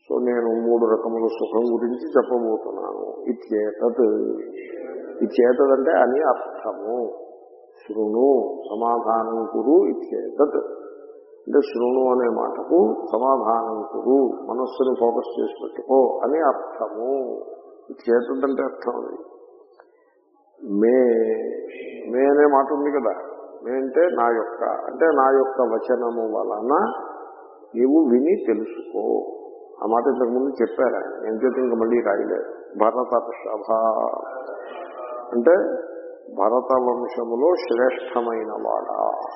So నేను మూడు రకముల సుఖం గురించి చెప్పబోతున్నాను ఇచ్చేతత్ ఇచ్చేతదంటే అని అర్థము శృణు సమాధానం కురు ఇచ్చేతత్ అంటే శృణు అనే మాటకు సమాధానం కురు మనస్సును ఫోకస్ చేసి పెట్టుకో అని అర్థము ఇచ్చేతదంటే అర్థం అది మే మే అనే మాట ఉంది కదా మే అంటే నా యొక్క అంటే నా యొక్క వచనము వలన నీవు విని తెలుసుకో ఆ మాట ఇంతకు ముందు చెప్పారు ఆయన నేను చేత ఇంకా మళ్ళీ రాయలేదు భరతర్షభ అంటే భరత వంశములో శ్రేష్టమైన వాడా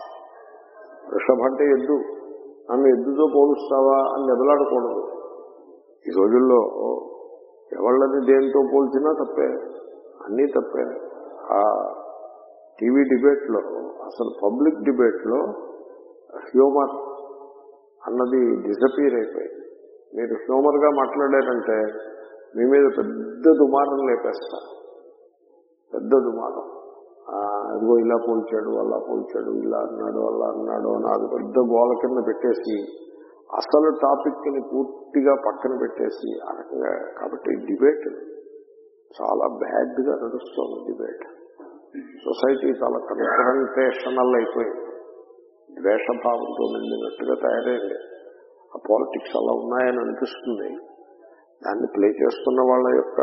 వృషభ అంటే ఎద్దు నన్ను ఎద్దుతో పోలుస్తావా అని దెబ్బలాడకూడదు ఈ రోజుల్లో ఎవళ్ళని దేనితో పోల్చినా తప్పే అన్నీ తప్పే ఆ టీవీ డిబేట్లో అసలు పబ్లిక్ డిబేట్లో హ్యూమర్ అన్నది డిసపీర్ అయిపోయింది మీరు హ్యూమర్గా మాట్లాడారంటే మీ మీద పెద్ద దుమారం లేపేస్తారు పెద్ద దుమారం ఆ, అదిగో ఇలా పోల్చాడు అలా పోల్చాడు ఇలా అన్నాడు అలా అన్నాడు అని అది పెద్ద గోల కింద పెట్టేసి అసలు టాపిక్ ని పూర్తిగా పక్కన పెట్టేసి ఆ రకంగా కాబట్టి డిబేట్ చాలా బ్యాడ్ గా నడుస్తుంది డిబేట్ సొసైటీ చాలా కన్ఫరంటేషనల్ అయిపోయింది ద్వేషభావంతో నిండినట్టుగా తయారైంది ఆ పాలిటిక్స్ అలా ఉన్నాయని అనిపిస్తుంది దాన్ని ప్లే చేస్తున్న వాళ్ళ యొక్క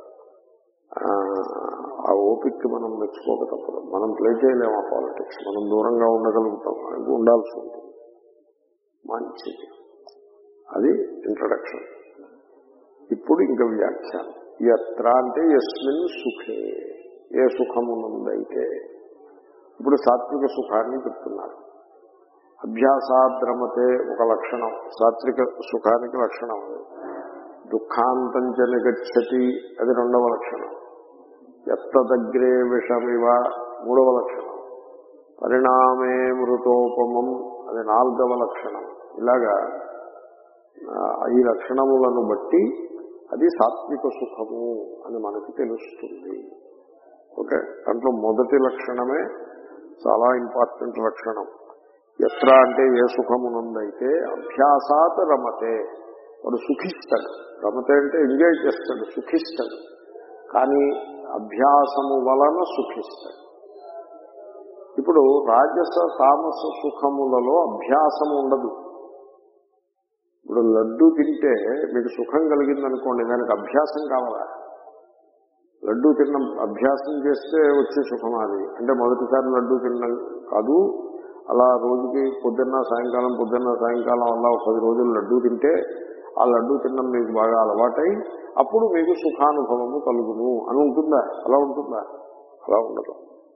ఆ, ఆ ఓపిక్కి మనం మెచ్చుకోక తప్పదు మనం ప్లే చేయలేము ఆ పాలిటిక్స్ మనం దూరంగా ఉండగలుగుతాం అది ఉండాల్సి ఉంటుంది మంచిది అది ఇంట్రడక్షన్ ఇప్పుడు ఇంకా వ్యాఖ్యానం ఎత్ర అంటే ఎస్మిన్ సుఖే ఏ సుఖమునందైతే ఇప్పుడు సాత్విక సుఖాన్ని చెప్తున్నారు అభ్యాసాద్రమతే ఒక లక్షణం సాత్విక సుఖానికి లక్షణం అది దుఃఖాంతం చ నిగచ్చతి అది రెండవ లక్షణం ఎత్తదగ్రే విషమివ మూడవ లక్షణం పరిణామే మృతోపమం అది నాలుగవ లక్షణం ఇలాగా ఆ, ఈ లక్షణములను బట్టి అది సాత్విక సుఖము అని మనకి తెలుస్తుంది ఓకే దాంట్లో మొదటి లక్షణమే చాలా ఇంపార్టెంట్ లక్షణం ఎత్ర అంటే ఏ సుఖమునందైతే అభ్యాసాత్ రమతే వాడు సుఖిస్తాడు రమతే అంటే ఎంజాయ్ చేస్తాడు సుఖిస్తాడు కానీ అభ్యాసము వలన సుఖిస్తాడు ఇప్పుడు రాజస తామస సుఖములలో అభ్యాసం ఉండదు ఇప్పుడు లడ్డు తింటే మీకు సుఖం కలిగిందనుకోండి దానికి అభ్యాసం కావాలా లడ్డు తిన్న అభ్యాసం చేస్తే వచ్చే సుఖం అది అంటే మొదటిసారి లడ్డు తినడం కాదు అలా రోజుకి పొద్దున్న సాయంకాలం పొద్దున్న సాయంకాలం అలా ఒక పది రోజులు లడ్డు తింటే ఆ లడ్డు తినడం మీకు బాగా అలవాటై అప్పుడు మీకు సుఖానుభవము కలుగును అని ఉంటుందా అలా ఉంటుందా అలా ఉండదు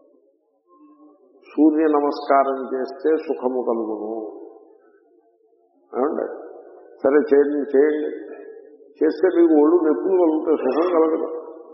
సూర్య నమస్కారం చేస్తే సుఖము కలుగును ఏమండి సరే చేయండి చేయండి చేస్తే మీకు ఒళ్ళు నొప్పులు కలుగుతాయి సుఖం కలగదు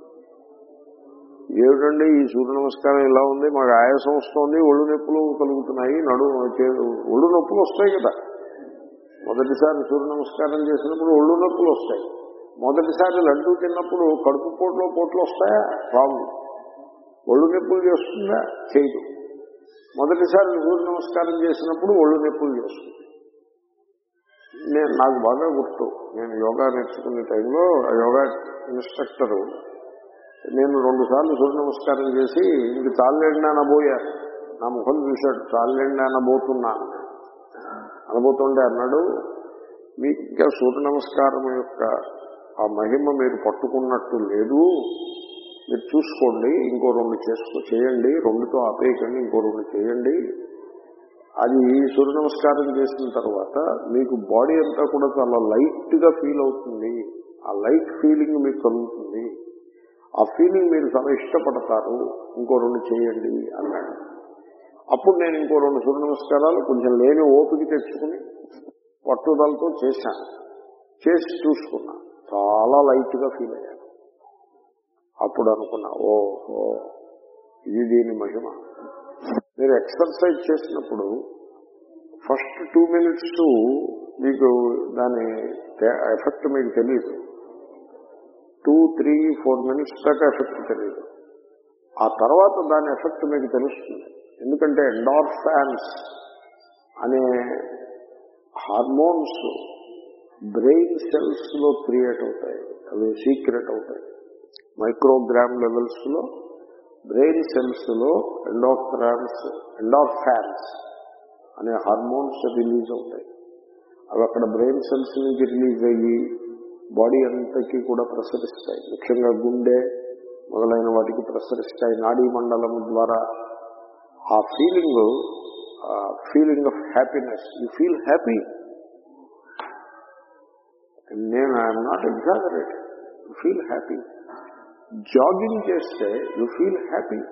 ఏమిటండి ఈ సూర్య నమస్కారం ఇలా ఉంది మాకు ఆయాసం వస్తుంది ఒళ్ళు నొప్పులు కలుగుతున్నాయి నడు చే- ఒళ్ళు నొప్పులు వస్తాయి కదా మొదటిసారి సూర్య నమస్కారం చేసినప్పుడు ఒళ్ళు నొప్పులు వస్తాయి మొదటిసారి లడ్డూ తిన్నప్పుడు కడుపు పోట్లో పోట్లు వస్తాయా రావు ఒళ్ళు నొప్పులు చేస్తుందా చేయదు మొదటిసారి సూర్య నమస్కారం చేసినప్పుడు ఒళ్ళు నొప్పులు చేస్తుంది నేను నాకు బాగా గుర్తు నేను యోగా నేర్చుకునే టైంలో ఆ యోగా ఇన్స్ట్రక్టరు నేను రెండు సార్లు సూర్య నమస్కారం చేసి ఇంక చాలండి అనబోయా నా ముఖం చూశాడు చాలండి అనబోతున్నాను అనబోతుండే అన్నాడు మీకు ఇంకా సూర్య నమస్కారం యొక్క ఆ మహిమ మీరు పట్టుకున్నట్టు లేదు మీరు చూసుకోండి ఇంకో రెండు చేసుకో చేయండి రెండుతో ఆపేయకండి ఇంకో రెండు చేయండి అది సూర్య నమస్కారం చేసిన తర్వాత మీకు బాడీ అంతా కూడా చాలా లైట్ గా ఫీల్ అవుతుంది ఆ లైట్ ఫీలింగ్ మీకు కలుగుతుంది ఆ ఫీలింగ్ మీరు చాలా ఇష్టపడతారు ఇంకో రెండు చేయండి అన్నాడు అప్పుడు నేను ఇంకో రెండు సూర్య నమస్కారాలు కొంచెం లేని ఓపిక తెచ్చుకుని పట్టుదలతో చేశాను చేసి చూసుకున్నా చాలా లైట్ గా ఫీల్ అయ్యాను అప్పుడు అనుకున్నా ఓహో ఇది దీని మహిమ మీరు ఎక్సర్సైజ్ చేసినప్పుడు ఫస్ట్ టూ మినిట్స్ మీకు దాని ఎఫెక్ట్ మీకు తెలియదు టూ త్రీ ఫోర్ మినిట్స్ దాకా ఎఫెక్ట్ తెలియదు ఆ తర్వాత దాని ఎఫెక్ట్ మీకు తెలుస్తుంది ఎందుకంటే ఎండార్ఫాన్స్ అనే హార్మోన్స్ బ్రెయిన్ సెల్స్ లో క్రియేట్ అవుతాయి అవి సీక్రెట్ అవుతాయి మైక్రోగ్రామ్ లెవెల్స్ లో బ్రెయిన్ సెల్స్ లో ఎండోఫ్రాన్స్ ఎండోఫాన్స్ అనే హార్మోన్స్ రిలీజ్ అవుతాయి అవి అక్కడ బ్రెయిన్ సెల్స్ నుంచి రిలీజ్ అయ్యి బాడీ అంతకి కూడా ప్రసరిస్తాయి ముఖ్యంగా గుండె మొదలైన వాటికి ప్రసరిస్తాయి నాడీ మండలం ద్వారా ఆ feeling feeling of happiness you feel happy నేను I'm not exaggerate you feel happy jogging చేస్తే యూ ఫీల్ హ్యాపీ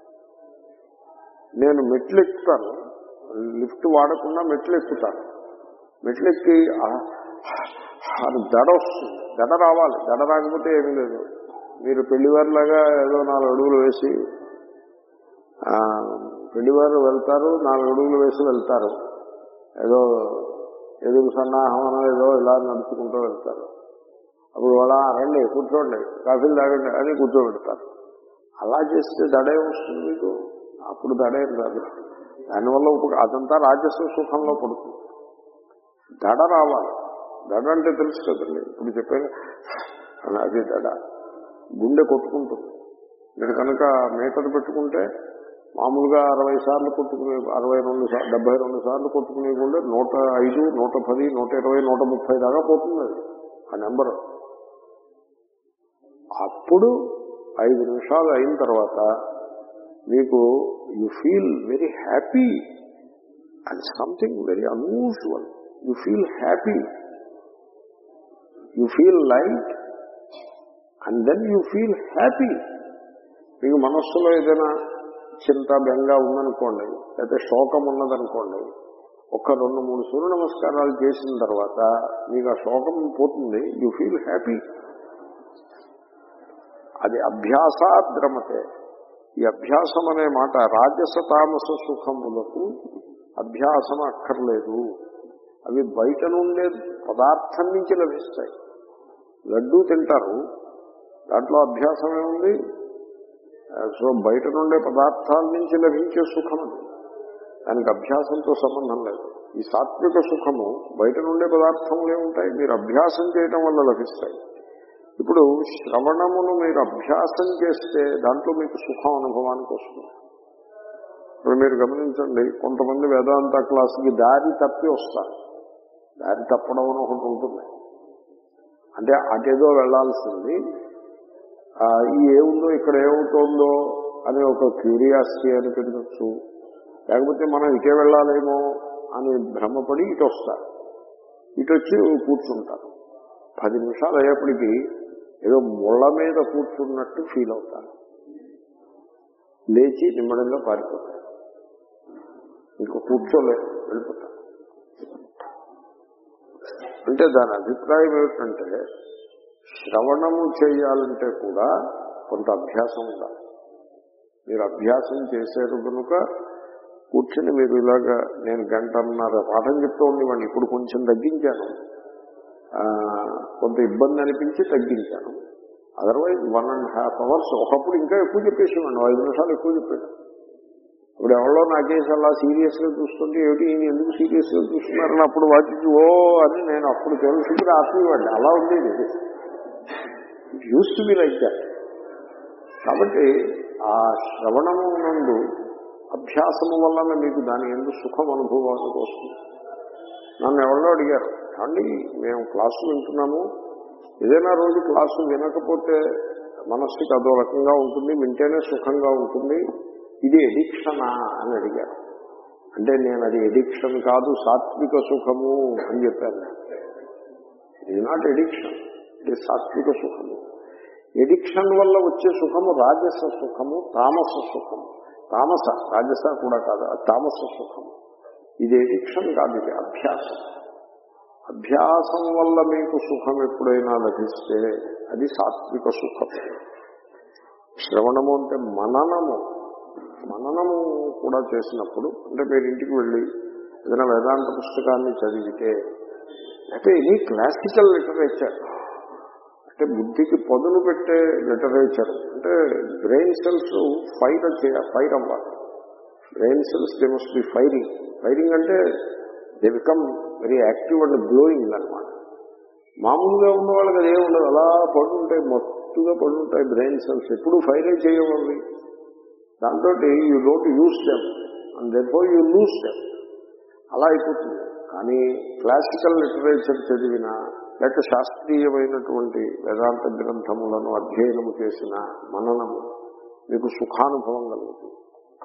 నేను మెట్లు ఎక్కుతాను లిఫ్ట్ వాడకుండా మెట్లు ఎక్కుతాను మెట్లు ఎక్కి ఆ- అది దడ వస్తుంది దడ రావాలి దడ రాకపోతే ఏమీ లేదు మీరు పెళ్లివారిలాగా ఏదో నాలుగు అడుగులు వేసి ఆ, పెళ్లివారు వెళ్తారు నాలుగు అడుగులు వేసి వెళ్తారు ఏదో ఎదుగు సన్నాహం అనో ఏదో ఇలా నడుచుకుంటూ వెళ్తారు అప్పుడు వాళ్ళ రండి కూర్చోండి కాఫీలు తాగండి అని కూర్చోబెడతారు అలా చేస్తే దడే వస్తుంది మీకు అప్పుడు దడేం రాదు దానివల్ల ఉప- అదంతా రాజస్వ సుఖంలో పడుతుంది దడ రావాలి దడ అంటే తెలుసు కదండి ఇప్పుడు చెప్పాను అది దడ గుండె కొట్టుకుంటుంది మీరు కనుక మీటర్ పెట్టుకుంటే మామూలుగా అరవై సార్లు కొట్టుకునే అరవై రెండు సార్లు డెబ్బై రెండు సార్లు కొట్టుకునే గుండె నూట ఐదు నూట పది నూట ఇరవై నూట ముప్పై దాకా పోతుంది అది ఆ నెంబర్ అప్పుడు ఐదు నిమిషాలు అయిన తర్వాత మీకు you feel very happy and something very unusual you feel happy you feel light and then you feel happy మీకు మనస్సులో ఏదైనా చింత బెంగ ఉందనుకోండి లేకపోతే శోకం ఉన్నదనుకోండి ఒక రెండు మూడు సూర్య నమస్కారాలు చేసిన తర్వాత మీకు ఆ శోకం పోతుంది యూ ఫీల్ హ్యాపీ అది అభ్యాసాద్రమతే ఈ అభ్యాసం అనే మాట రాజస తామస సుఖములకు అభ్యాసం అక్కర్లేదు అవి బయట నుండే పదార్థం నుంచి లభిస్తాయి లడ్డూ తింటారు దాంట్లో అభ్యాసం ఏముంది ఆ, సో బయట నుండే పదార్థాల నుంచి లభించే సుఖం అది దానికి అభ్యాసంతో సంబంధం లేదు ఈ సాత్విక సుఖము బయట నుండే పదార్థములే ఉంటాయి మీరు అభ్యాసం చేయటం వల్ల లభిస్తాయి ఇప్పుడు శ్రవణమును మీరు అభ్యాసం చేస్తే దాంట్లో మీకు సుఖం అనుభవానికి వస్తుంది ఇప్పుడు మీరు గమనించండి కొంతమంది వేదాంత క్లాసుకి దారి తప్పి వస్తారు దారి తప్పడం అని ఒకటి ఉంటుంది అంటే అటేదో వెళ్లాల్సింది ఆ, ఈ ఏముందో ఇక్కడ ఏమవుతోందో అని ఒక క్యూరియాసిటీ అని పెరగచ్చు లేకపోతే మనం ఇటే వెళ్ళాలేమో అని భ్రమపడి ఇటు వస్తారు ఇటు వచ్చి కూర్చుంటారు పది నిమిషాలు అయ్యేప్పటికీ ఏదో ముళ్ళ మీద కూర్చున్నట్టు ఫీల్ అవుతారు లేచి నిమ్మడంగా పారిపోతారు ఇంకా కూర్చోలేదు వెళ్ళిపోతారు అంటే దాని అభిప్రాయం ఏమిటంటే శ్రవణము చేయాలంటే కూడా కొంత అభ్యాసం ఉండాలి మీరు అభ్యాసం చేశారు కనుక కూర్చుని మీరు ఇలాగా నేను గంటన్నర పాఠం చెప్తూ ఉండేవాడిని ఇప్పుడు కొంచెం తగ్గించాను ఆ, కొంత ఇబ్బంది అనిపించి తగ్గించాను otherwise one and half hours ఒకప్పుడు ఇంకా ఎక్కువ చెప్పేసేవాడిని ఐదు నిమిషాలు ఎక్కువ చెప్పాను ఇప్పుడు ఎవరో నాకేసి అలా సీరియస్ గా చూస్తుంటే ఏమిటి ఈయన ఎందుకు సీరియస్ గా చూస్తున్నారని అప్పుడు వాటికి ఓ అని నేను అప్పుడు తెలుసుకుని ఆపేవాడిని అలా ఉండేది it used to be like that కాబట్టి ఆ శ్రవణము నందు అభ్యాసము వలన మీకు దాని ఎందుకు సుఖం అనుభవానికి వస్తుంది నన్ను ఎవరో అడిగారు అండి మేము క్లాసు వింటున్నాము ఏదైనా రోజు క్లాసు వినకపోతే మనస్సుకి అదో రకంగా ఉంటుంది వింటేనే సుఖంగా ఉంటుంది ఇది ఎడిక్షనా అని అడిగారు అంటే నేను అది ఎడిక్షన్ కాదు సాత్విక సుఖము అని చెప్పాను ఇది నాట్ ఎడిక్షన్ ఇది సాత్విక సుఖము ఎడిక్షన్ వల్ల వచ్చే సుఖము రాజస సుఖము తామస సుఖము తామస రాజస కూడా కాదు అది తామస సుఖము ఇది ఎడిక్షన్ కాదు ఇది అభ్యాసం అభ్యాసం వల్ల మీకు సుఖం ఎప్పుడైనా లభిస్తే అది సాత్విక సుఖం శ్రవణము అంటే మననము మననము కూడా చేసినప్పుడు అంటే మీరు ఇంటికి వెళ్ళి ఏదైనా వేదాంత పుస్తకాన్ని చదివితే అయితే ఎనీ క్లాసికల్ లిటరేచర్ అంటే బుద్ధికి పదును పెట్టే లిటరేచర్ అంటే బ్రెయిన్ సెల్స్ ఫైర్ చేయాలి ఫైర్ అవ్వాలి brain cells they must be firing firing అంటే they become very active and glowing అనమాట మామూలుగా ఉన్న వాళ్ళకి అదే ఉండదు అలా పడుంటాయి మత్తుగా పడుంటాయి బ్రెయిన్ సెల్స్ ఎప్పుడు ఫైరే చేయవాలి దాంతో you don't use them and therefore you lose them అలా అయిపోతుంది కానీ క్లాసికల్ లిటరేచర్ చదివిన లేక శాస్త్రీయమైనటువంటి వేదాంత గ్రంథములను అధ్యయనము చేసిన మననము మీకు సుఖానుభవం కలుగుతుంది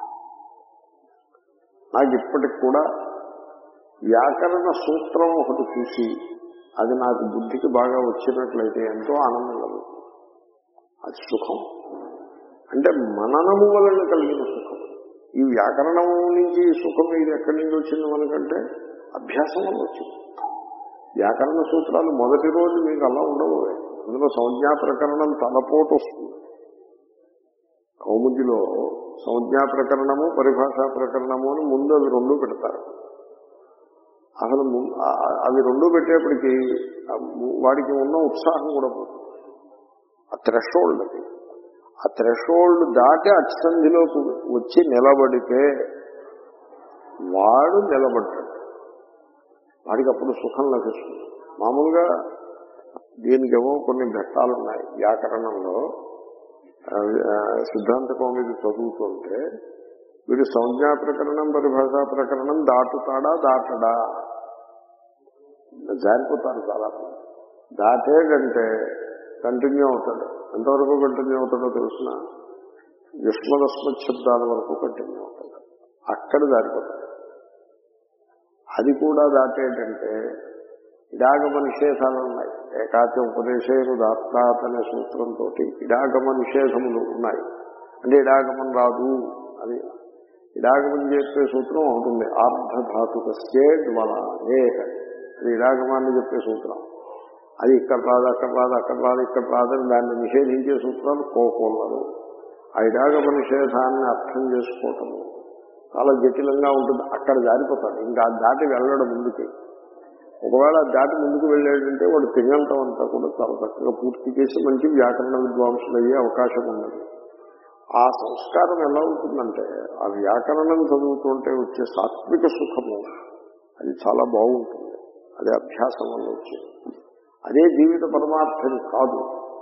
నాకు ఇప్పటికి కూడా వ్యాకరణ సూత్రం ఒకటి చూసి అది నాకు బుద్ధికి బాగా వచ్చినట్లయితే ఎంతో ఆనందం కలుగుతుంది అది సుఖం అంటే మననము వలన కలిగిన సుఖం ఈ వ్యాకరణం నుంచి సుఖం ఇది ఎక్కడి నుంచి వచ్చింది మనకంటే అభ్యాసం వల్ల వచ్చింది వ్యాకరణ సూత్రాలు మొదటి రోజు మీకు అలా ఉండవు అందులో సంజ్ఞా ప్రకరణం తలపోటు వస్తుంది కౌముదిలో సంజ్ఞా ప్రకరణము పరిభాషా ప్రకరణము అని ముందు అవి రెండు పెడతారు అసలు ము- ఆ- అవి రెండు పెట్టేప్పటికీ ఆ ము- వాడికి ఉన్న ఉత్సాహం కూడా పోతుంది ఆ థ్రెషోల్డ్ అది ఆ థ్రెషోల్డ్ దాటి అచ్చంధిలోకి వచ్చి నిలబడితే వాడు నిలబడ్డాడు వాడికి అప్పుడు సుఖం లభిస్తుంది మామూలుగా దీనికేమో కొన్ని ఘట్టాలు ఉన్నాయి వ్యాకరణంలో ఆ, ఆ, సిద్ధాంత కౌమిది చదువుతుంటే వీడు సంజ్ఞా ప్రకరణం పరిభాషా ప్రకరణం దాటుతాడా దాటడా జారిపోతారు చాలా మంది. దాటే కంటే కంటిన్యూ అవుతాడు ఎంతవరకు కంటిన్యూ అవుతాడో తెలుసిన యుష్మదస్మత్ శబ్దాల వరకు కంటిన్యూ అవుతాడు అక్కడ దారిపోతాడు అది కూడా దాటేటంటే ఇడాగమ నిషేధాలు ఉన్నాయి ఏకాచ ఉపదేశేను దాత్తాత్ అనే సూత్రంతో ఇడాగమ నిషేధములు ఉన్నాయి అంటే ఇడాగమం రాదు అది ఇడాగమం చెప్పే సూత్రం ఉంటుంది ఆర్ధధాతుక స్టేట్ వలానే అది ఇడాగమాన్ని చెప్పే సూత్రం అది ఇక్కడ రాదు అక్కడ రాదు అక్కడ రాదు ఇక్కడ రాదని దాన్ని నిషేధించే సూత్రాలు కోకోలరు ఆ ఇడాగమ నిషేధాన్ని అర్థం చేసుకోవటము చాలా జటిలంగా ఉంటుంది అక్కడ జారిపోతాడు ఇంకా ఆ దాటి వెళ్ళడం ముందుకి ఒకవేళ ఆ దాటి ముందుకు వెళ్ళాడంటే వాడు తింగంతం అంతా కూడా చాలా చక్కగా పూర్తి చేసి మంచి వ్యాకరణ విద్వాంసులు అయ్యే అవకాశం ఉన్నది ఆ సంస్కారం ఎలా ఉంటుందంటే ఆ వ్యాకరణం చదువుతుంటే వచ్చే సాత్విక సుఖము అది చాలా బాగుంటుంది అదే అభ్యాసం వల్ల వచ్చేది అదే జీవిత పరమార్థం కాదు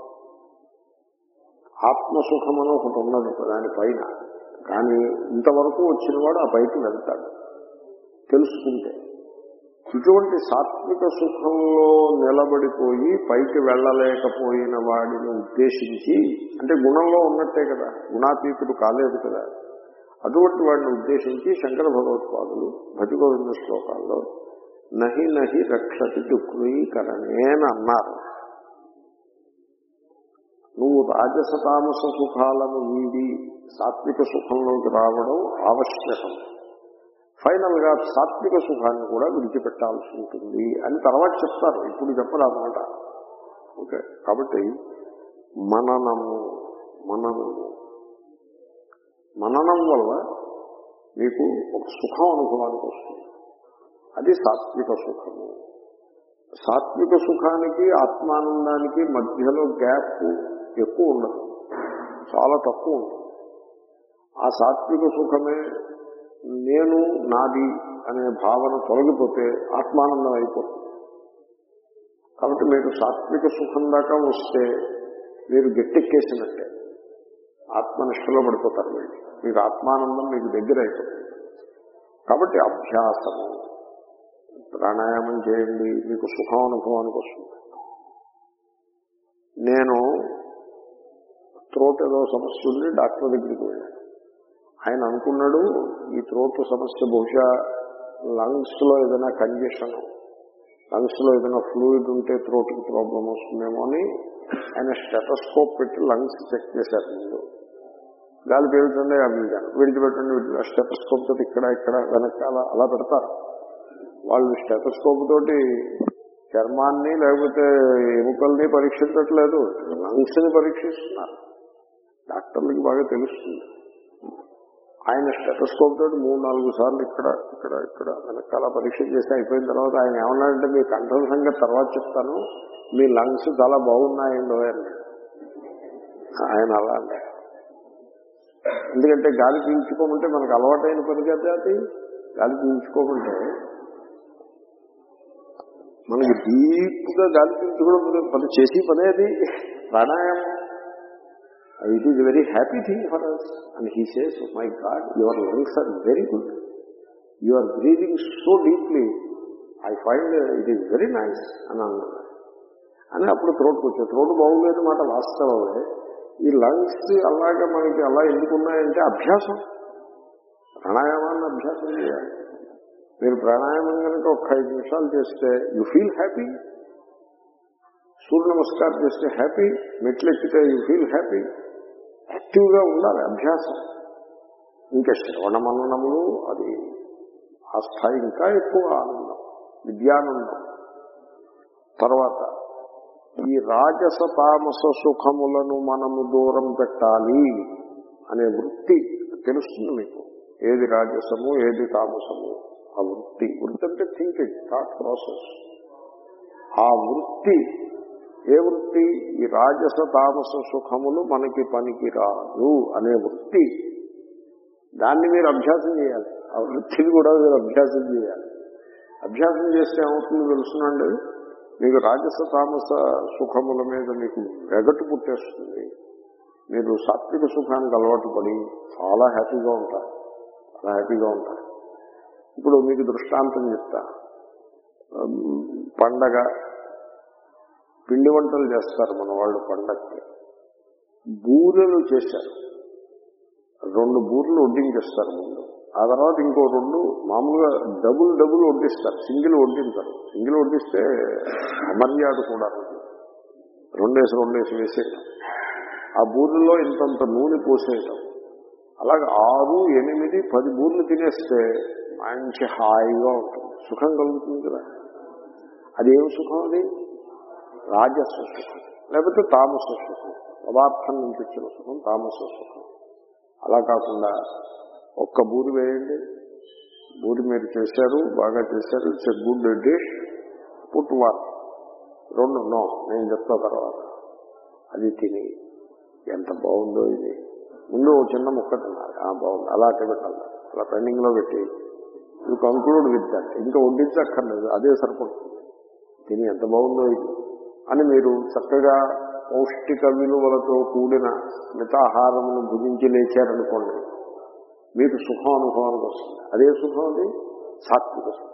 ఆత్మసుఖం అని ఒకటి ఉన్నది దానిపైన కానీ ఇంతవరకు వచ్చినవాడు ఆ పైకి వెళ్తాడు తెలుసుకుంటే ఇటువంటి సాత్విక సుఖంలో నిలబడిపోయి పైకి వెళ్ళలేకపోయిన వాడిని ఉద్దేశించి అంటే గుణంలో ఉన్నట్టే కదా గుణాతీతుడు కాలేదు కదా అటువంటి వాడిని ఉద్దేశించి శంకర భగవత్పాదులు భజగోవింద శ్లోకాల్లో నహి నహి రక్షతి దుఃఖీకరణే అని అన్నారు నువ్వు రాజస తామస సుఖాలను వీడి సాత్విక సుఖంలోకి రావడం ఆవశ్యకం ఫైనల్ గా సాత్విక సుఖాన్ని కూడా విడిచిపెట్టాల్సి ఉంటుంది అని తర్వాత చెప్తారు ఇప్పుడు చెప్పరు అన్నమాట ఓకే కాబట్టి మననము మననము మననం వల్ల మీకు ఒక సుఖం అనుభవానికి వస్తుంది అది సాత్విక సుఖము సాత్విక సుఖానికి ఆత్మానందానికి మధ్యలో గ్యాప్ ఎక్కువ ఉండదు చాలా తక్కువ ఉంటుంది ఆ సాత్విక సుఖమే నేను నాది అనే భావన తొలగిపోతే ఆత్మానందం అయిపోతుంది కాబట్టి మీరు సాత్విక సుఖం దాకా వస్తే మీరు గట్టెక్కేసినట్టే ఆత్మనిష్టలో పడిపోతారు మీరు మీకు ఆత్మానందం మీకు దగ్గర అయిపోతుంది కాబట్టి అభ్యాసము ప్రాణాయామం చేయండి మీకు సుఖం అనుభవానికి వస్తుంది నేను త్రోట్ ఏదో సమస్య ఉంది డాక్టర్ దగ్గరికి వెళ్ళాను ఆయన అనుకున్నాడు ఈ త్రోట్ సమస్య బహుశా లంగ్స్ లో ఏదైనా కంజెషన్ లంగ్స్ లో ఏదైనా ఫ్లూయిడ్ ఉంటే త్రోట్ కి ప్రాబ్లం వస్తుందేమో అని ఆయన స్టెటస్కోప్ పెట్టి లంగ్స్ చెక్ చేశారు ముందు గాలి పీల్చండి అభిజాను విడిచిపెట్టండి స్టెటస్కోప్ తోటి ఇక్కడ ఇక్కడ వెనకాల అలా పెడతారు వాళ్ళు స్టెటస్కోప్ తోటి చర్మాన్ని లేకపోతే ఎముకల్ని పరీక్షించట్లేదు లంగ్స్ ని పరీక్షిస్తున్నారు డాక్టర్లకి బాగా తెలుస్తుంది ఆయన స్టెటస్కోప్ తోటి మూడు నాలుగు సార్లు ఇక్కడ ఇక్కడ ఇక్కడ వెనకాల పరీక్ష చేసి అయిపోయిన తర్వాత ఆయన ఏమన్నాడంటే మీ కంట్రోల్ సంగతి తర్వాత చెప్తాను మీ లంగ్స్ చాలా బాగున్నాయండి అన్నాడు ఆయన అలా అన్నాడు ఎందుకంటే గాలి పీల్చుకోమంటే మనకు అలవాటైన పని కదా అది గాలి పీల్చుకోమంటే మనకి డీప్గా గాలి పీల్చుకోవడం పని చేసి పనేది pranayama it is very happy thing for us and he says my God your lungs are very good you are breathing so deeply I find it is very nice అని అన్నాడు అని అప్పుడు త్రోట్ వచ్చాయి త్రోట్ బాగులేదు మాట వాస్తవమే ఈ లంగ్స్ అలాగే మనకి అలా ఎందుకున్నాయంటే అభ్యాసం ప్రాణాయామాన్ని అభ్యాసం చేయాలి మీరు ప్రాణాయామం కనుక ఒక ఐదు నిమిషాలు చేస్తే యు ఫీల్ హ్యాపీ సూర్య నమస్కారం చేస్తే హ్యాపీ మెట్లు ఎక్కితే యూ ఫీల్ హ్యాపీ యాక్టివ్గా ఉండాలి అభ్యాసం ఇంకా శ్రవణ మననములు అది ఆ స్థాయి ఇంకా ఎక్కువ ఆనందం విద్యానందం తర్వాత ఈ రాజస తామస సుఖములను మనము దూరం పెట్టాలి అనే వృత్తి తెలుస్తుంది మీకు ఏది రాజసము ఏది తామసము ఆ వృత్తి వృత్తి అంటే థింకింగ్ థాట్ ప్రాసెస్ ఆ వృత్తి ఏ వృత్తి ఈ రాజస తామస సుఖములు మనకి పనికి రాదు అనే వృత్తి దాన్ని మీరు అభ్యాసం చేయాలి ఆ వృత్తిని కూడా మీరు అభ్యాసం చేయాలి అభ్యాసం చేస్తే ఏమవుతుందో తెలుసునండి మీకు రాజస తామస సుఖముల మీద మీకు వెగటు పుట్టేస్తుంది మీరు సాత్విక సుఖానికి అలవాటు పడి చాలా హ్యాపీగా ఉంటారు చాలా హ్యాపీగా ఉంటారు ఇప్పుడు మీకు దృష్టాంతం చెప్తా పండగ పిండి వంటలు చేస్తారు మన వాళ్ళు పండగకి బూరెలు చేశారు రెండు బూరెలు వడ్డించేస్తారు ముందు ఆ తర్వాత ఇంకో రెండు మామూలుగా డబుల్ డబుల్ వడ్డిస్తారు సింగిల్ వడ్డింటారు సింగిల్ వడ్డిస్తే అమర్యాద కూడా రెండేసి రెండేసి వేసేయడం ఆ బూరెల్లో ఇంతంత నూనె పోసేయడం అలాగే ఆరు ఎనిమిది పది బూర్లు తినేస్తే మంచి హాయిగా ఉంటుంది సుఖం కలుగుతుంది కదా అదేం సుఖం అది రాజస్వ సుఖం లేకపోతే తామస సుఖం పదార్థం నుంచి వచ్చిన సుఖం తామస సుఖం అలా కాకుండా ఒక్క బూరి వేయండి బూరి మీరు చేశారు బాగా చేశారు it's a good dish put one రెండు నో నేను చెప్తా తర్వాత అది తిని ఎంత బాగుందో ఇది ముందు ఓ చిన్న ముక్క తిన్నారు ఆ బాగుంది అలా అట్ట పెట్టాలి అలా పెండింగ్ లో పెట్టి యూ కంక్లూడ్ విత్ దట్ ఇంకా వడ్డించక్కర్లేదు అదే సరిపడుతుంది తిని ఎంత బాగుందో ఇది అని మీరు చక్కగా పౌష్టిక విలువలతో కూడిన మితాహారమును భుజించి లేచారనుకోండి మీకు సుఖం అనుభవానికి వస్తుంది అదే సుఖం అది సాత్విక సుఖం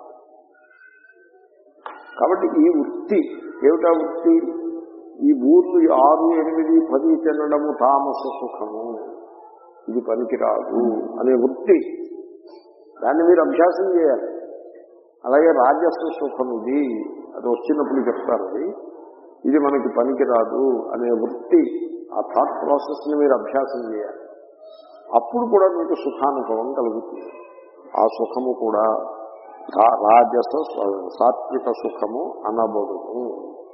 కాబట్టి ఈ వృత్తి ఏమిటా వృత్తి ఈ ఊర్లు ఆరు ఎనిమిది పది తినడము తామస సుఖము ఇది పనికిరాదు అనే వృత్తి దాన్ని మీరు అభ్యాసం చేయాలి అలాగే రాజస్వ సుఖం ఇది అది వచ్చినప్పుడు చెప్తారు అది ఇది మనకి పనికిరాదు అనే వృత్తి ఆ థాట్ ప్రాసెస్ ని మీరు అభ్యాసం చేయాలి అప్పుడు కూడా మీకు సుఖానుభవం కలుగుతుంది ఆ సుఖము కూడా రాజస సాత్విక సుఖము అనబడును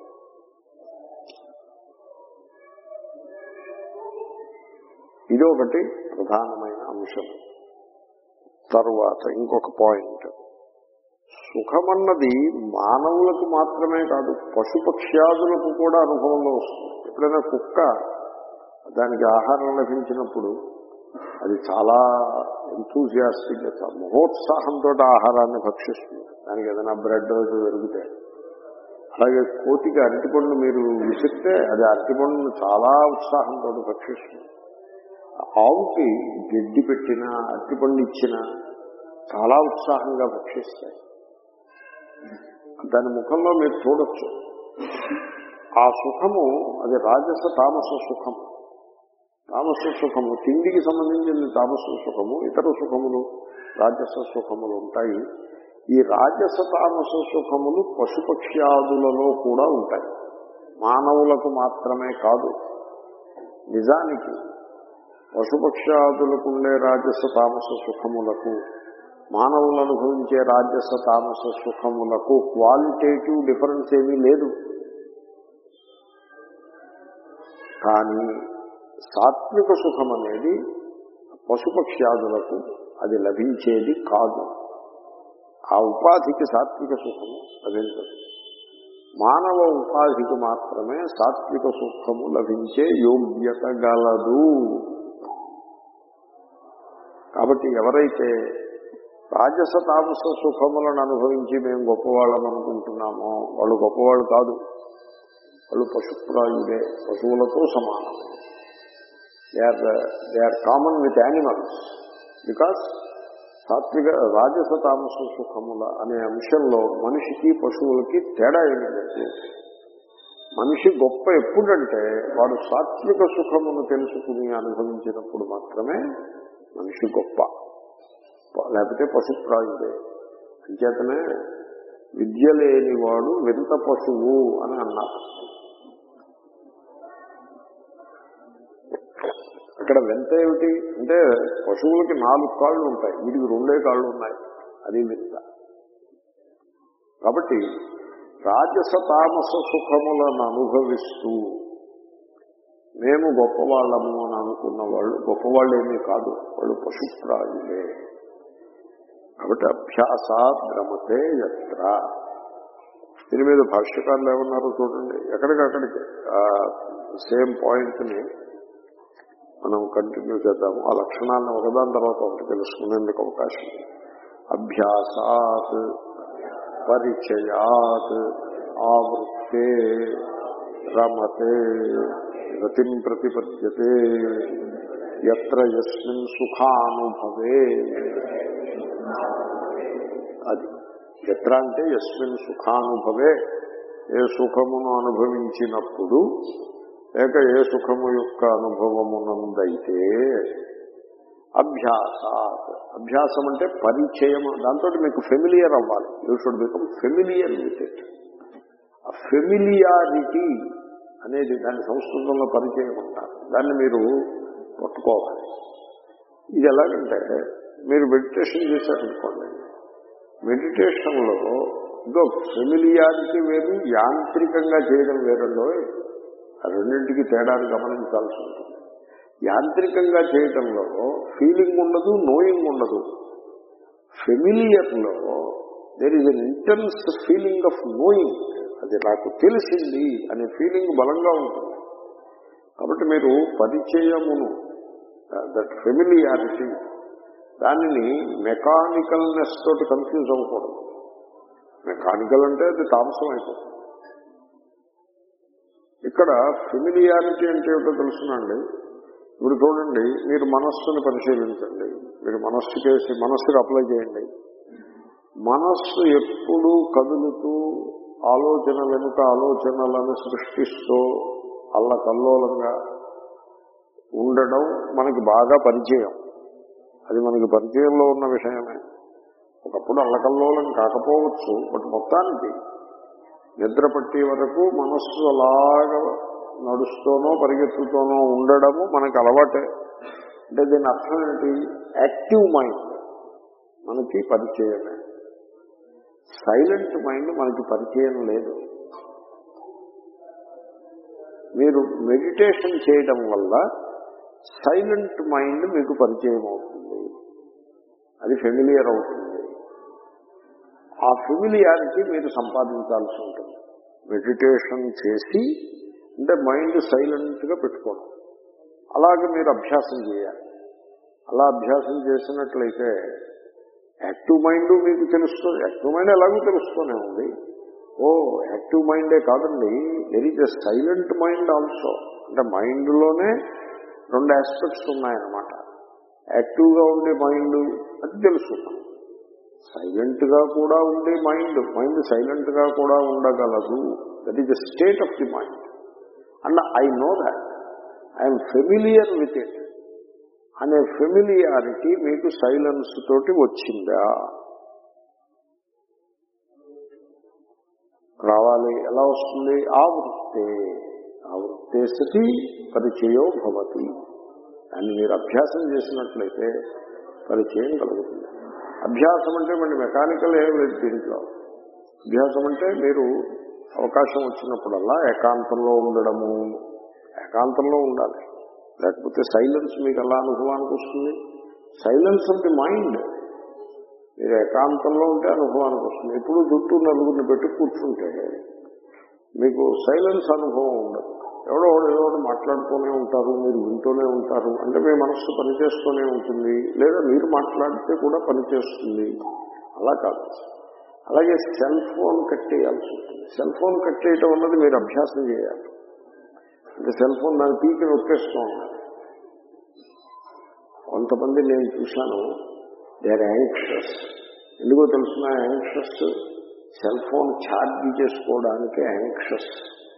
ఇది ఒకటి ప్రధానమైన అంశం తరువాత ఇంకొక పాయింట్ సుఖమన్నది మానవులకు మాత్రమే కాదు పశుపక్ష్యాదులకు కూడా అనుభవంలో వస్తుంది ఎప్పుడైనా కుక్క దానికి ఆహారం లభించినప్పుడు అది చాలా ఎంతూజియాస్టిక్ మహోత్సాహంతో ఆహారాన్ని భక్షిస్తుంది దానికి ఏదైనా బ్రెడ్ పెరిగితే అలాగే కోతికి అరటిపండు మీరు విసిరితే అది అరటిపండును చాలా ఉత్సాహంతో భక్షిస్తుంది ఆవుకి గడ్డి పెట్టినా అరటిపండు ఇచ్చినా చాలా ఉత్సాహంగా భక్షిస్తాయి దాని ముఖంలో మీరు చూడొచ్చు ఆ సుఖము అది రాజస తామస సుఖము తామస సుఖము తిండికి సంబంధించిన తామస సుఖము ఇతర సుఖములు రాజస సుఖములు ఉంటాయి ఈ రాజస తామస సుఖములు పశుపక్ష్యాదులలో కూడా ఉంటాయి మానవులకు మాత్రమే కాదు నిజానికి పశుపక్ష్యాదులకు ఉండే రాజస తామస సుఖములకు మానవులు అనుభవించే రాజస తామస సుఖములకు క్వాలిటేటివ్ డిఫరెన్స్ ఏమీ లేదు కానీ సాత్విక సుఖం అనేది పశుపక్ష్యాదులకు అది లభించేది కాదు ఆ ఉపాధికి సాత్విక సుఖము లభించదు మానవ ఉపాధికి మాత్రమే సాత్విక సుఖము లభించే యోగ్యత గలదు కాబట్టి ఎవరైతే రాజస తామస సుఖములను అనుభవించి మేము గొప్పవాళ్ళం అనుకుంటున్నామో వాళ్ళు గొప్పవాళ్ళు కాదు వాళ్ళు పశుప్రాయుడే పశువులతో సమానం they are they are common with animals because సాత్విక రాజస తామస సుఖముల అనే అంశంలో మనిషికి పశువులకి తేడా ఏమీ లేదు మనిషి గొప్ప ఎప్పుడంటే వాడు సాత్విక సుఖమును తెలుసుకుని అనుభవించినప్పుడు మాత్రమే మనిషి గొప్ప లేకపోతే పశుప్రాయుడే అంచేతనే విద్య లేనివాడు వింత పశువు అని అన్నారు అక్కడ వింత ఏమిటి అంటే పశువులకి నాలుగు కాళ్ళు ఉంటాయి వీటికి రెండే కాళ్ళు ఉన్నాయి అది వింత కాబట్టి రాజస తామస సుఖములను అనుభవిస్తూ మేము గొప్పవాళ్ళము అని అనుకున్న వాళ్ళు గొప్పవాళ్ళు ఏమీ కాదు వాళ్ళు పశుప్రాయులే కాబట్టి అభ్యాసాత్ భ్రమతే ఎత్ర దీని మీద భాష్యకారులు ఏమన్నారో చూడండి ఎక్కడికక్కడికి సేమ్ పాయింట్ని మనం కంటిన్యూ చేద్దాము ఆ లక్షణాలను ఒకదాని తర్వాత ఒకటి తెలుసుకునేందుకు అవకాశం ఉంది అభ్యాసాత్ పరిచయాత్ ఆవృత్తే రమతే గతిం ప్రతిపద్యతే ఎత్ర యస్మిన్ సుఖానుభవే అది ఎత్ర అంటే యస్మిన్ సుఖానుభవే ఏ సుఖమును అనుభవించినప్పుడు లేక ఏ సుఖము యొక్క అనుభవమునందైతే అభ్యాసాత్ అభ్యాసం అంటే పరిచయం దాంతో మీకు ఫెమిలియర్ అవ్వాలి you should become familiar with it ఆ ఫెమిలియారిటీ అనేది దాని సంస్కృతంలో పరిచయం అంటారు దాన్ని మీరు పట్టుకోవాలి ఇది ఎలాగంటే మీరు మెడిటేషన్ చేశారనుకోండి మెడిటేషన్లో ఇదో ఫెమిలియారిటీ వేరు యాంత్రికంగా చేయడం వేరంలో ఆ రెండింటికి తేడాను గమనించాల్సి ఉంటుంది యాంత్రికంగా చేయటంలో ఫీలింగ్ ఉండదు నోయింగ్ ఉండదు ఫెమిలియర్లో there is an intense feeling of knowing అది నాకు తెలిసింది అనే ఫీలింగ్ బలంగా ఉంటుంది కాబట్టి మీరు పరిచయమును దట్ ఫెమిలియారిటీ దానిని మెకానికల్నెస్ తోటి కన్ఫ్యూజ్ అవ్వకూడదు మెకానికల్ అంటే అది తామసం అయిపోతుంది ఇక్కడ ఫెమిలియారిటీ అంటే ఏమిటో తెలుసునండి ఇప్పుడు చూడండి మీరు మనస్సును పరిశీలించండి మీరు మనస్సు చేసి మనస్సుకి అప్లై చేయండి మనస్సు ఎప్పుడు కదులుతూ ఆలోచన వెనుక ఆలోచనలను సృష్టిస్తూ అల్లకల్లోలంగా ఉండడం మనకి బాగా పరిచయం అది మనకి పరిచయంలో ఉన్న విషయమే ఒకప్పుడు అల్లకల్లోలం కాకపోవచ్చు బట్ మొత్తానికి నిద్ర పట్టే వరకు మనస్సు అలాగా నడుస్తూనో పరిగెత్తుతూనో ఉండడము మనకు అలవాటే అంటే దీని అర్థం ఏంటి యాక్టివ్ మైండ్ మనకి పరిచయమే సైలెంట్ మైండ్ మనకి పరిచయం లేదు మీరు మెడిటేషన్ చేయడం వల్ల సైలెంట్ మైండ్ మీకు పరిచయం అవుతుంది అది ఫెమిలియర్ అవుతుంది ఆ ఫెమిలియారిటీ మీరు సంపాదించాల్సి ఉంటుంది మెడిటేషన్ చేసి అంటే మైండ్ సైలెంట్గా పెట్టుకోవడం అలాగే మీరు అభ్యాసం చేయాలి అలా అభ్యాసం చేసినట్లయితే యాక్టివ్ మైండ్ మీకు తెలుస్తుంది యాక్టివ్ మైండ్ ఎలాగో తెలుస్తూనే ఉంది ఓ యాక్టివ్ మైండే కాదండి there is a silent mind also అంటే మైండ్లోనే రెండు ఆస్పెక్ట్స్ ఉన్నాయన్నమాట యాక్టివ్గా ఉండే మైండ్ అది తెలుసుకున్నాం సైలెంట్ గా కూడా ఉండే మైండ్ మైండ్ సైలెంట్ గా కూడా ఉండగలదు that is the state of the mind and I know that I'm familiar with it అనే ఫెమిలియారిటీ మీకు సైలెన్స్ తోటి వచ్చిందా రావాలి ఎలా వస్తుంది ఆవృత్తే ఆవృత్తే సతి పరిచయో భవతి దాన్ని మీరు అభ్యాసం చేసినట్లయితే పరిచయం కలుగుతుంది అభ్యాసం అంటే మళ్ళీ మెకానికల్ ఏం లేదు దీంట్లో అభ్యాసం అంటే మీరు అవకాశం వచ్చినప్పుడల్లా ఏకాంతంలో ఉండడము ఏకాంతంలో ఉండాలి లేకపోతే సైలెన్స్ మీకు ఎలా అనుభవానికి వస్తుంది సైలెన్స్ ఆఫ్ ది మైండ్ మీరు ఏకాంతంలో ఉంటే అనుభవానికి వస్తుంది ఎప్పుడు చుట్టూ నలుగురిని పెట్టి కూర్చుంటే మీకు సైలెన్స్ అనుభవం ఉండదు ఎవడో ఒకడు ఏదో ఒకటి మాట్లాడుతూనే ఉంటారు మీరు వింటూనే ఉంటారు అంటే మీ మనస్సు పనిచేస్తూనే ఉంటుంది లేదా మీరు మాట్లాడితే కూడా పనిచేస్తుంది అలా కాదు అలాగే సెల్ ఫోన్ కట్టేయాల్సి ఉంటుంది సెల్ ఫోన్ కట్టేయటం అన్నది మీరు అభ్యాసం చేయాలి అంటే సెల్ ఫోన్ దాని పీకి నొక్కేస్తూ ఉండాలి కొంతమంది నేను చూశాను దే ఆర్ యాంక్షస్ ఎందుకో తెలుసిన యాంక్షస్ సెల్ ఫోన్ ఛార్జ్ చేసుకోవడానికి యాంక్షస్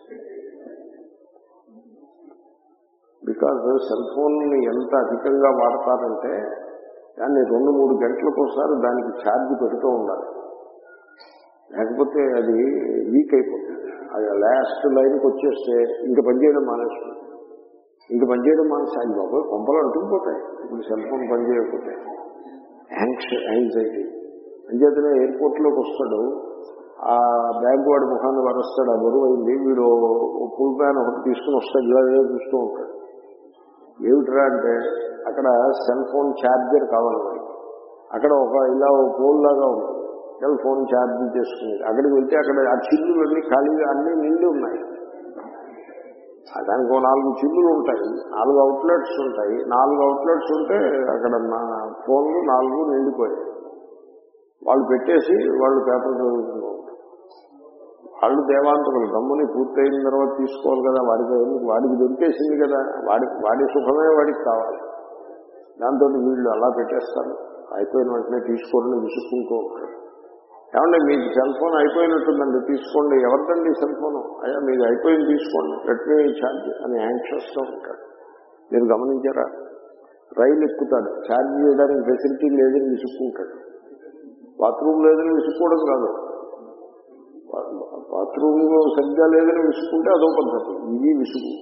బికాజ్ సెల్ ఫోన్ని ఎంత అధికంగా వాడతారంటే దాన్ని రెండు మూడు గంటలకు ఒకసారి దానికి ఛార్జ్ పెడుతూ ఉండాలి లేకపోతే అది వీక్ అయిపోతుంది అది లాస్ట్ లైన్కి వచ్చేస్తే ఇంక పనిచేయడం మానేస్తుంది ఇంక పనిచేయడం మానేసి అది బాబు కొంపలు అంటుకుపోతాయి ఇప్పుడు సెల్ ఫోన్ పనిచేయకపోతే యాంక్స్ యాంగ్జైటీ అంచేతనే ఎయిర్పోర్ట్లోకి వస్తాడు ఆ బ్యాగ్ వాడి ముఖాన్ని వరస్తాడు ఆ బరువు అయింది వీడు ఫుల్ ప్యాన్ ఒకటి తీసుకుని వస్తాడు ఇలా ఇలా చూస్తూ ఉంటాడు ఏమిట్రా అంటే అక్కడ సెల్ ఫోన్ ఛార్జర్ కావాలి వాడికి అక్కడ ఒక ఇలా ఒక పోల్ లాగా ఉంటుంది సెల్ ఫోన్ ఛార్జ్ చేసుకునేది అక్కడికి వెళ్తే అక్కడ ఆ చిల్లులు అన్ని ఖాళీగా అన్ని నిండి ఉన్నాయి ఆ దానికి ఓ నాలుగు చిల్లులు ఉంటాయి నాలుగు అవుట్లెట్స్ ఉంటాయి నాలుగు అవుట్లెట్స్ ఉంటే అక్కడ నా ఫోన్లు నాలుగు నిండిపోయాయి వాళ్ళు పెట్టేసి వాళ్ళు పేపర్ చదువుతూ ఉంటారు వాళ్ళు దేవాంతకులు గమ్ముని పూర్తయిన తర్వాత తీసుకోవాలి కదా వాడికి ఎందుకు వాడికి దొరికేసింది కదా వాడి వాడి సుఖమే వాడికి కావాలి దాంతో వీళ్ళు అలా పెట్టేస్తారు అయిపోయిన వెంటనే తీసుకోండి విసుక్కుంటూ ఉంటారు ఏమంటే మీకు సెల్ ఫోన్ అయిపోయినట్టుందండి తీసుకోండి ఎవరిదండి సెల్ ఫోన్ అయ్యా మీకు అయిపోయింది తీసుకోండి లెట్మీ ఛార్జ్ అని యాంక్షస్గా ఉంటాడు మీరు గమనించారా రైలు ఎక్కుతాడు ఛార్జ్ చేయడానికి ఫెసిలిటీ లేదని విసుక్కుంటాడు బాత్రూమ్ లేదని విసుక్కోవడం కాదు బాత్రూమ్ సరిగ్గా లేదని విసుక్కుంటే అదో పద్ధతి ఇది విసుగు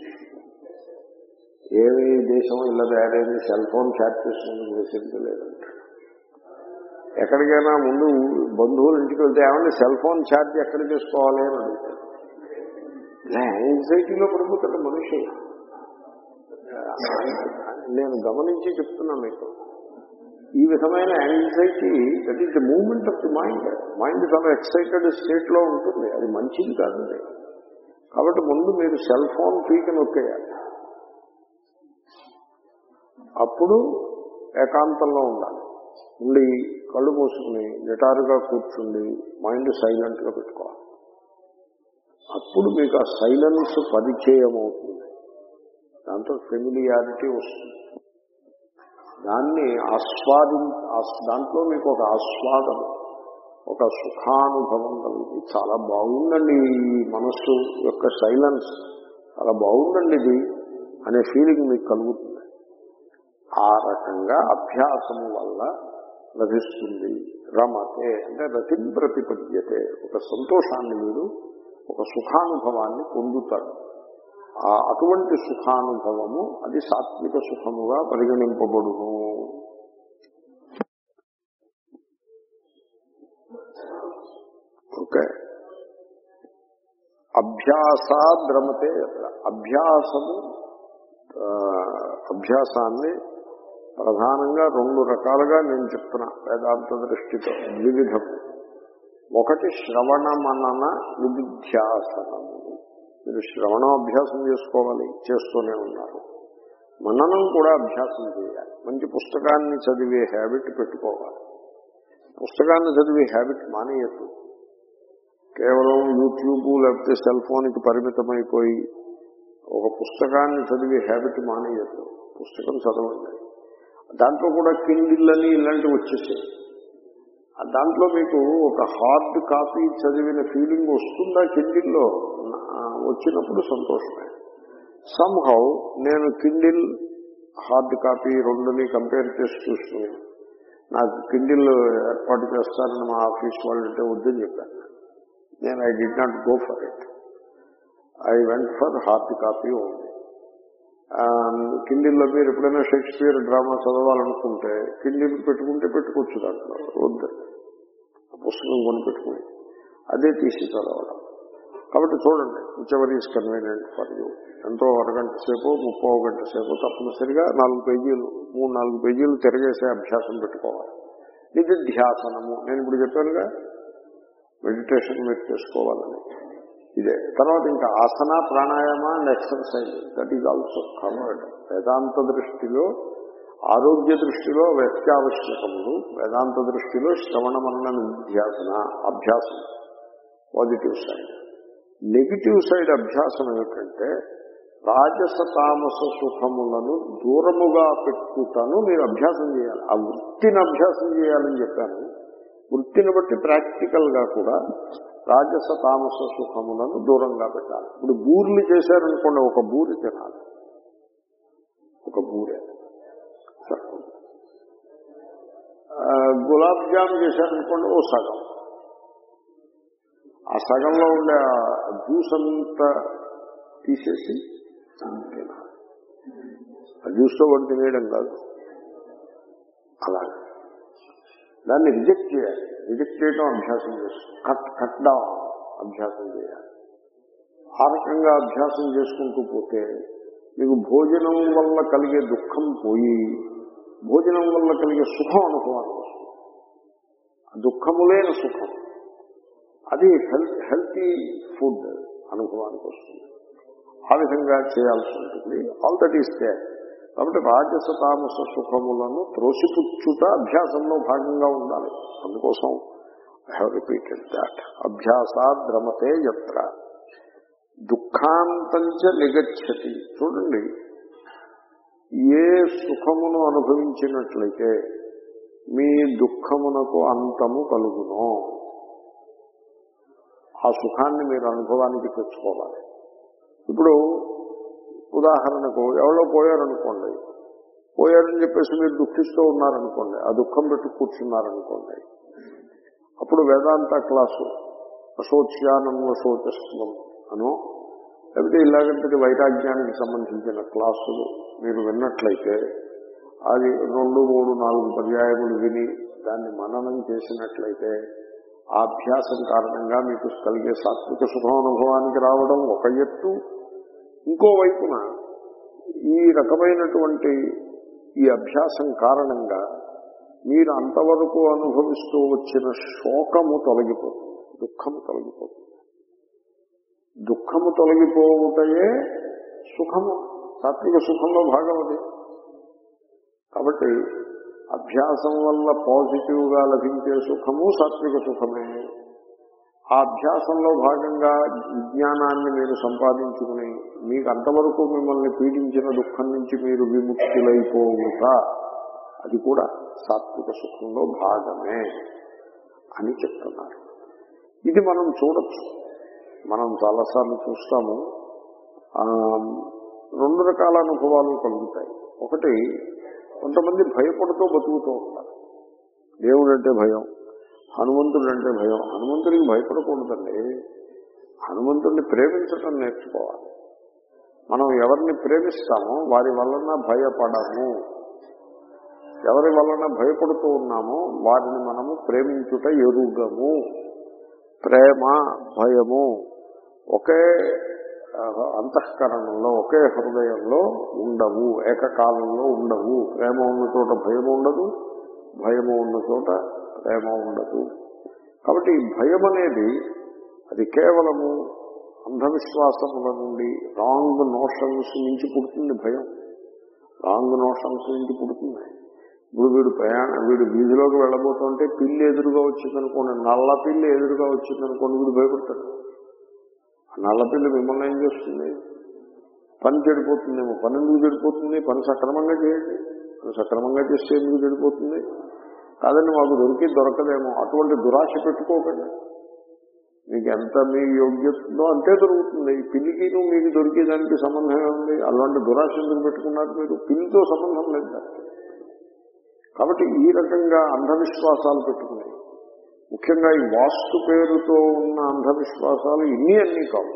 ఏమి దేశం ఇలా తయారైంది సెల్ ఫోన్ ఛార్జ్ చేసుకునే ఫెసిలిటీ లేదంటాడు ఎక్కడికైనా ముందు బంధువుల ఇంటికి వెళ్తే ఏమంటే సెల్ ఫోన్ ఛార్జ్ ఎక్కడ చేసుకోవాలి అని అడుగుతాడు ఇలా యాంగ్జైటీలో పడిపోతాడు మనిషి నేను గమనించి చెప్తున్నా మీకు ఈ విధమైన anxiety that is the moment of the mind mind చాలా ఎక్సైటెడ్ స్టేట్ లో ఉంటుంది అది మంచిది కాదండి కాబట్టి ముందు మీరు సెల్ ఫోన్ పీక నొక్కేయాలి అప్పుడు ఏకాంతంలో ఉండాలి ఉండి కళ్ళు మూసుకుని నిటారుగా కూర్చుండి మైండ్ సైలెంట్ గా పెట్టుకోవాలి అప్పుడు మీకు ఆ సైలెన్స్ పరిచయం అవుతుంది దాంతో ఫెమిలియారిటీ వస్తుంది దాన్ని ఆస్వాది దాంట్లో మీకు ఒక ఆస్వాదం ఒక సుఖానుభవం కలిగి చాలా బాగుందండి ఈ మనస్సు యొక్క సైలెన్స్ చాలా బాగుందండి ఇది అనే ఫీలింగ్ మీకు కలుగుతుంది ఆ రకంగా అభ్యాసము వల్ల లభిస్తుంది రమతే అంటే రతిం ప్రతిపద్యతే ఒక సంతోషాన్ని మీరు ఒక సుఖానుభవాన్ని పొందుతాడు ఆ అటువంటి సుఖానుభవము అది సాత్విక సుఖముగా పరిగణింపబడును ఓకే అభ్యాసాద్రమతే అభ్యాసము అభ్యాసాన్ని ప్రధానంగా రెండు రకాలుగా నేను చెప్తున్నా వేదాంత దృష్టితో ద్విధం ఒకటి శ్రవణ మనన నిధిధ్యాసనము మీరు శ్రవణం అభ్యాసం చేసుకోవాలి చేస్తూనే ఉన్నారు మననం కూడా అభ్యాసం చేయాలి మంచి పుస్తకాన్ని చదివే హ్యాబిట్ పెట్టుకోవాలి పుస్తకాన్ని చదివే హ్యాబిట్ మానేయద్దు కేవలం యూట్యూబ్ లేకపోతే సెల్ ఫోన్కి పరిమితమైపోయి ఒక పుస్తకాన్ని చదివే హ్యాబిట్ మానేయద్దు పుస్తకం చదవండి దాంట్లో కూడా కిండిల్ అని ఇలాంటివి వచ్చేసాయి దాంట్లో మీకు ఒక హార్డ్ కాపీ చదివిన ఫీలింగ్ వస్తుందా కిండిల్లో వచ్చినప్పుడు సంతోషమే సంహౌ నేను కిండిల్ హార్డ్ కాపీ రెండుని కంపేర్ చేసి చూసుకుని నాకు కిండిల్ ఏర్పాటు చేస్తానని మా ఆఫీస్ వాళ్ళంటే వద్దని చెప్పాను నేను I did not go for it I went for hard copy only కిండిల్లో మీరు ఎప్పుడైనా షేక్స్పియర్ డ్రామా చదవాలనుకుంటే కిండిల్ పెట్టుకుంటే పెట్టుకోవచ్చు దాంట్లో వద్దు ఆ పుస్తకం కొని పెట్టుకుని అదే తీసి చదవడం కాబట్టి చూడండి which is convenient for you ఎంతో అరగంట సేపు ముప్పో గంట సేపు తప్పనిసరిగా నాలుగు పేజీలు మూడు నాలుగు పేజీలు తిరగేసే అభ్యాసం పెట్టుకోవాలి ఇది ధ్యాసనము నేను ఇప్పుడు చెప్పానుగా మెడిటేషన్ మీరు చేసుకోవాలని ఇదే తర్వాత ఇంకా asana pranayama and exercise that is also covered Vedanta దృష్టిలో ఆరోగ్య దృష్టిలో వ్యత్యావశ్యకములు వేదాంత దృష్టిలో శ్రవణ మనన నిధ్యాసన అభ్యాసం పాజిటివ్ సైడ్ నెగిటివ్ సైడ్ అభ్యాసం ఏమిటంటే రాజస తామస సుఖములను దూరముగా పెట్టుతాను మీరు అభ్యాసం చేయాలి ఆ వృత్తిని అభ్యాసం చేయాలని చెప్పాను వృత్తిని బట్టి ప్రాక్టికల్ గా కూడా రాజస తామస సుఖములను దూరంగా పెట్టాలి ఇప్పుడు బూర్లు చేశారనుకోండి ఒక బూరి తినాలి ఒక బూరె ఆ, గులాబ్ జామ్ చేశారనుకోండి ఓ సగం ఆ సగంలో ఉండే ఆ జ్యూస్ అంతా తీసేసి తినాలి ఆ జ్యూస్తో వాడు తినేయడం కాదు అలాగే దాన్ని రిజెక్ట్ చేయాలి రిజెక్ట్ చేయడం అభ్యాసం చేస్తుంది కట్ కట్ డౌన్ అభ్యాసం చేయాలి ఆ రకంగా అభ్యాసం చేసుకుంటూ పోతే మీకు భోజనం వల్ల కలిగే దుఃఖం పోయి భోజనం వల్ల కలిగే సుఖం అనుభవానికి వస్తుంది ఆ దుఃఖము లేని సుఖం అది హెల్త్ హెల్తీ ఫుడ్ అనుభవానికి వస్తుంది ఆ విధంగా చేయాల్సి ఉంటుంది ఆల్ దట్ ఈస్ దే కాబట్టి రాజస తామస సుఖములను త్రోసిపుచ్చుట అభ్యాసంలో భాగంగా ఉండాలి అందుకోసం ఐ హ్యావ్ రిపీటెడ్ దాట్ అభ్యాసాద్ రమతే యత్ర దుఃఖాంతంచ నిగచ్చతి చూడండి ఏ సుఖమును అనుభవించినట్లయితే మీ దుఃఖమునకు అంతము కలుగునో ఆ సుఖాన్ని మీరు అనుభవానికి తెచ్చుకోవాలి ఇప్పుడు ఉదాహరణకు ఎవరో పోయారనుకోండి పోయారని చెప్పేసి మీరు దుఃఖిస్తూ ఉన్నారనుకోండి ఆ దుఃఖం పెట్టి కూర్చున్నారనుకోండి అప్పుడు వేదాంత క్లాసు అశోచ్యానం అశోచస్వం అనో లేకపోతే ఇలాగంటే వైరాగ్యానికి సంబంధించిన క్లాసులు మీరు విన్నట్లయితే అది రెండు మూడు నాలుగు పర్యాయములు విని దాన్ని మననం చేసినట్లయితే ఆ అభ్యాసం కారణంగా మీకు కలిగే సాత్విక సుఖం అనుభవానికి రావడం ఒక ఎత్తు ఇంకోవైపున ఈ రకమైనటువంటి ఈ అభ్యాసం కారణంగా మీరు అంతవరకు అనుభవిస్తూ వచ్చిన శోకము తొలగిపోతుంది దుఃఖము తొలగిపోతుంది దుఃఖము తొలగిపోవుటయే సుఖము సాత్విక సుఖంలో భాగం అది కాబట్టి అభ్యాసం వల్ల పాజిటివ్ గా లభించే సుఖము సాత్విక సుఖమే ఆ అభ్యాసంలో భాగంగా విజ్ఞానాన్ని మీరు సంపాదించుకుని మీకు అంతవరకు మిమ్మల్ని పీడించిన దుఃఖం నుంచి మీరు విముక్తులైపోవుట అది కూడా సాత్విక సుఖంలో భాగమే అని చెప్తున్నారు ఇది మనం చూడొచ్చు మనం చాలాసార్లు చూస్తాము ఆ, రెండు రకాల అనుభవాలు కలుగుతాయి ఒకటి కొంతమంది భయపడుతూ బతుకుతూ ఉంటారు దేవుడు అంటే భయం హనుమంతుడు అంటే భయం హనుమంతుడికి భయపడకూడదండి హనుమంతుడిని ప్రేమించటం నేర్చుకోవాలి మనం ఎవరిని ప్రేమిస్తామో వారి వలన భయపడము ఎవరి వలన భయపడుతూ ఉన్నామో వారిని మనము ప్రేమించుట ఎరుగము ప్రేమ భయము ఒకే ఆ, అంతఃకరణంలో ఒకే హృదయంలో ఉండవు ఏకకాలంలో ఉండవు ప్రేమ ఉన్న చోట భయము ఉండదు భయము ఉన్న చోట ప్రేమ ఉండదు కాబట్టి ఈ భయం అనేది అది కేవలము అంధవిశ్వాసముల నుండి రాంగ్ నోషన్స్ నుంచి పుడుతుంది భయం రాంగ్ నోషన్స్ నుంచి పుడుతుంది ఇప్పుడు వీడు ప్రయాణం వీడు వీధిలోకి వెళ్ళబోతుంటే పిల్లి ఎదురుగా వచ్చిందనుకోండి నల్ల పిల్లి ఎదురుగా వచ్చిందనుకోండి వీడు భయపడతాడు ఆ నల్ల పిల్లి మిమ్మల్ని ఏం చేస్తుంది పని చెడిపోతుందేమో పని ఎందుకు చెడిపోతుంది పని సక్రమంగా చేయండి పని సక్రమంగా చేస్తే ఎందుకు చెడిపోతుంది కాదండి మాకు దొరికి దొరకదేమో అటువంటి దురాశ పెట్టుకోకండి మీకు ఎంత మీ యోగ్యతలో అంతే దొరుకుతుంది ఈ పిల్లికి మీకు దొరికేదానికి సంబంధం ఉంది అలాంటి దురాశ ఎందుకు పెట్టుకున్నారు మీరు పిల్లితో సంబంధం లేదు దానికి కాబట్టి ఈ రకంగా అంధవిశ్వాసాలు పెట్టుకున్నాయి ముఖ్యంగా ఈ వాస్తు పేరుతో ఉన్న అంధవిశ్వాసాలు ఇన్ని అన్నీ కావు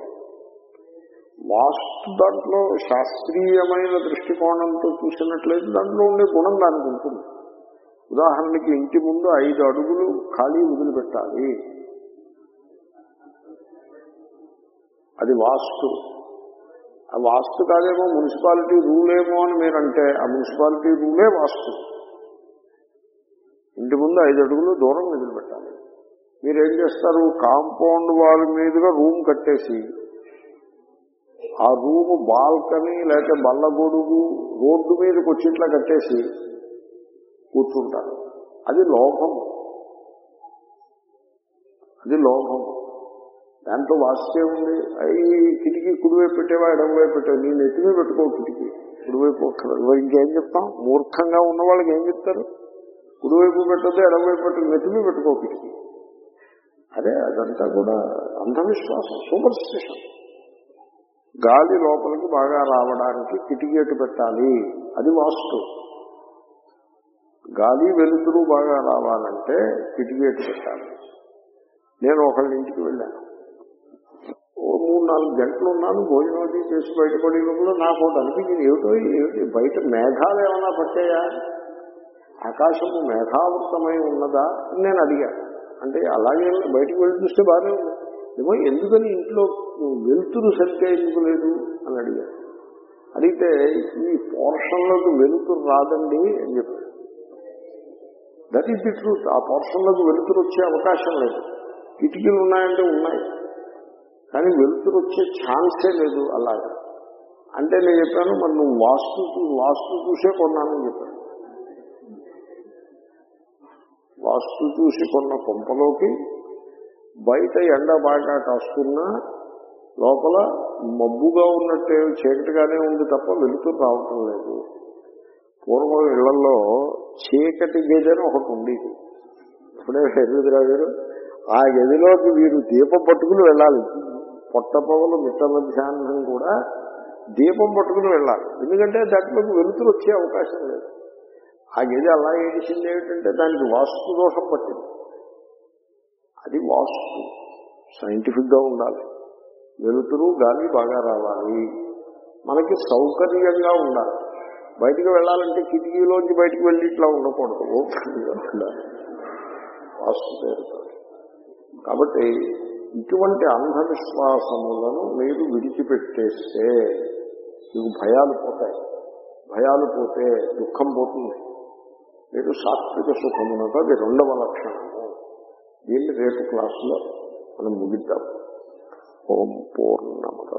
వాస్తు దాంట్లో శాస్త్రీయమైన దృష్టికోణంతో చూసినట్లయితే దాంట్లో ఉండే గుణం దానికి ఉంటుంది ఉదాహరణకి ఇంటి ముందు ఐదు అడుగులు ఖాళీ వదిలిపెట్టాలి అది వాస్తు ఆ వాస్తు కాదేమో మున్సిపాలిటీ రూల్ ఏమో అని మీరంటే ఆ మున్సిపాలిటీ రూలే వాస్తు ఇంటి ముందు ఐదు అడుగులు దూరం వదిలిపెట్టాలి మీరేం చేస్తారు కాంపౌండ్ వాల్ మీదుగా రూమ్ కట్టేసి ఆ రూమ్ బాల్కనీ లేకపోతే బల్లగొడుగు రోడ్డు మీదకి వచ్చి ఇట్లా కట్టేసి కూర్చుంటారు అది లోభం అది లోభం దాంట్లో వాస్తే ఉంది అవి కిటికీ కుడివైపు పెట్టేవా ఎడమవైపు పెట్టేవా నీ నెత్తిమే పెట్టుకో కిటికీ కుడివైపు ఒక్క- ఇంకేం చెప్తాం మూర్ఖంగా ఉన్న వాళ్ళకి ఏం చెప్తారు కుడివైపు పెట్టద్దు ఎడమవైపు పెట్టదు నెత్తిమే పెట్టుకో కిటికీ అదే అదంతా కూడా అంధవిశ్వాసం సూపర్ స్టిషన్ గాలి లోపలికి బాగా రావడానికి కిటికీటు పెట్టాలి అది వాస్తు గాలి వెలుతురు బాగా రావాలంటే కిటికీటు పెట్టాలి నేను ఒకళ్ళ ఇంటికి వెళ్ళాను ఓ మూడు నాలుగు గంటలు ఉన్నాను భోజనం అది చేసి బయటపడే లోపల నాకు ఒకటి అనిపించింది ఏమిటో ఏమిటి బయట మేఘాలు ఏమైనా పట్టాయా ఆకాశము మేఘావృతమై ఉన్నదా అని నేను అడిగాను అంటే అలాగే బయటకు వెళ్ళి చూస్తే బాగానే ఉంది ఏమో ఎందుకని ఇంట్లో వెలుతురు సరిగ్గా ఎందుకు లేదు అని అడిగాను అడిగితే ఈ పోర్షన్లోకి వెలుతురు రాదండి అని చెప్పారు దట్ ఈస్ ది ట్రూత్ ఆ పోర్షన్లోకి వెలుతురు వచ్చే అవకాశం లేదు కిటికీలు ఉన్నాయంటే ఉన్నాయి కానీ వెలుతురు వచ్చే ఛాన్సే లేదు అలాగా అంటే నేను చెప్పాను మరి నువ్వు వాస్తు చూ- వాస్తు చూసే కొన్నానని చెప్పాను వాస్తు చూసి కొన్న కొంపలోకి బయట ఎండ బాగా కాస్తున్నా లోపల మబ్బుగా ఉన్నట్టే చీకటిగానే ఉంది తప్ప వెలుతురు రావటం లేదు పూర్వం ఇళ్లలో చీకటి గది అని ఒకటి ఉండేది ఇప్పుడే ఎదురుదిరా గారు ఆ గదిలోకి వీరు దీపం పట్టుకుని వెళ్ళాలి పొట్ట పొగలు మిట్ట మధ్యాహ్నం కూడా దీపం పట్టుకుని వెళ్ళాలి ఎందుకంటే దాంట్లోకి వెలుతురు వచ్చే అవకాశం లేదు ఆ గది అలా ఏడిచింది ఏమిటంటే దానికి వాస్తు దోషం పట్టింది అది వాస్తు సైంటిఫిక్ గా ఉండాలి వెలుతురు గాలి బాగా రావాలి మనకి సౌకర్యంగా ఉండాలి బయటికి వెళ్ళాలంటే కిటికీలోంచి బయటికి వెళ్ళి ఇట్లా ఉండకూడదు ఓపెన్గా ఉండాలి వాస్తు పేరుతో కాబట్టి ఇటువంటి అంధవిశ్వాసములను మీరు విడిచిపెట్టేస్తే మీకు భయాలు పోతాయి భయాలు పోతే దుఃఖం పోతుంది మీరు సాత్విక సుఖమునకు అది రెండవ లక్షణము దీన్ని రేపు క్లాసులో మనం ముగిద్దాం ఓం పూర్ణమద